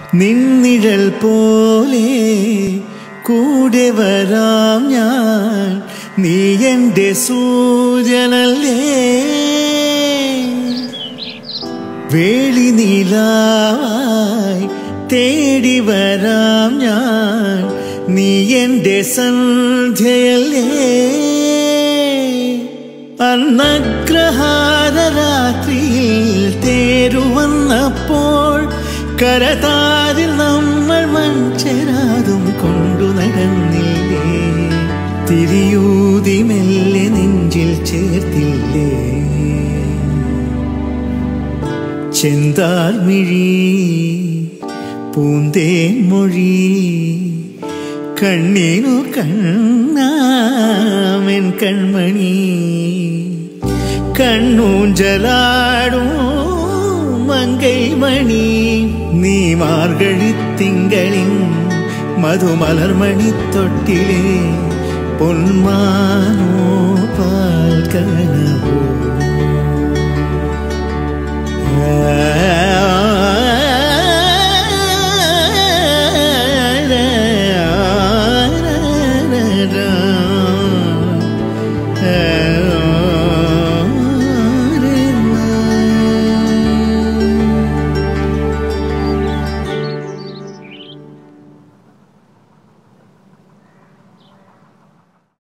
നിന്നിഴൽ പോലെ കൂടെ വരാം ഞാൻ നീ എൻ്റെ സൂര്യനല്ലേ വേളി നീലായി തേടി വരാം ഞാൻ നീ എൻ്റെ സന്ധ്യയല്ലേ അന്നഗ്രഹാര രാത്രിയിൽ തേരുവന്നപ്പോൾ കരതാരിൽ നമ്മൾ മൺചെരാതും കൊണ്ടു നടന്നില്ലേ തിരിയൂതി മെല്ലെ നെഞ്ചിൽ ചേർത്തില്ലേ ചെന്താർമിഴി പൂന്തേൻ മൊഴി കണ്ണീനു കണ്ണാമൻ കൺമണി കണ്ണൂഞ്ചലാടും മങ്കൈ മണി നീ മാർഗഴിത്തിങ്കളിൻ മധുമലർമണി തൊട്ടിലെ പൊന്മാനോ പാൽക്കനവോ ആ